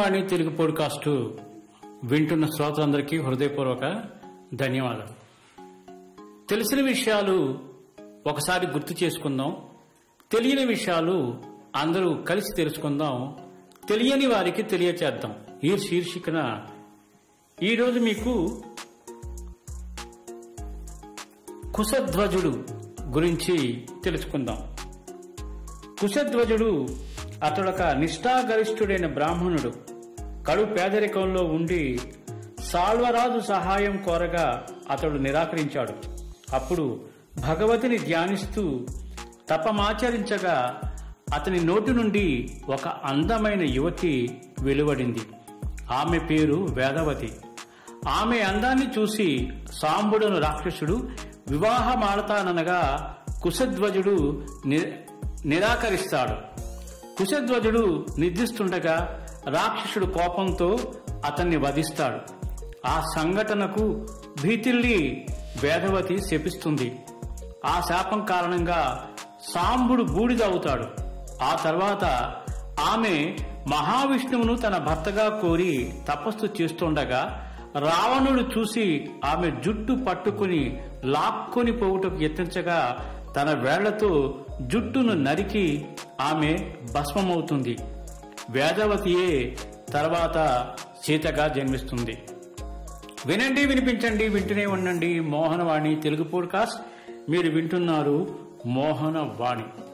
మోహనవాణి తెలుగు పోడ్కాస్టు వింటున్న శ్రోతలందరికీ హృదయపూర్వక ధన్యవాదాలు తెలిసిన విషయాలు ఒకసారి గుర్తు చేసుకుందాం తెలియని విషయాలు అందరూ కలిసి తెలుసుకుందాం తెలియని వారికి తెలియచేద్దాం ఈ శీర్షికన ఈరోజు మీకు కుశధ్వజుడు గురించి తెలుసుకుందాం కుశధ్వజుడు అతడొక నిష్ఠాగరిష్ఠుడైన బ్రాహ్మణుడు కడు పేదరికంలో ఉండి సాల్వరాజు సహాయం కోరగా అతడు నిరాకరించాడు అప్పుడు భగవతిని ధ్యానిస్తూ తపమాచరించగా అతని నోటి నుండి ఒక అందమైన యువతి వెలువడింది ఆమె పేరు వేదవతి ఆమె అందాన్ని చూసి సాంబుడను రాక్షసుడు వివాహమాడతాననగా కుశధ్వజుడు ని- నిరాకరిస్తాడు కుశధ్వజుడు నిద్రిస్తుండగా రాక్షసుడు కోపంతో అతన్ని వధిస్తాడు ఆ సంఘటనకు భీతిల్లి వేదవతి శపిస్తుంది ఆ శాపం కారణంగా సాంబుడు బూడిదవుతాడు ఆ తర్వాత ఆమె మహావిష్ణువును తన భర్తగా కోరి తపస్సు చేస్తుండగా రావణుడు చూసి ఆమె జుట్టు పట్టుకుని లాక్కొని పోవుటకు యత్నించగా తన వేళ్లతో జుట్టును నరికి ఆమె భస్మమవుతుంది వేదవతియే తర్వాత సీతగా జన్మిస్తుంది వినండి వినిపించండి వింటూనే ఉండండి మోహనవాణి తెలుగు పోడ్కాస్ట్ మీరు వింటున్నారు మోహనవాణి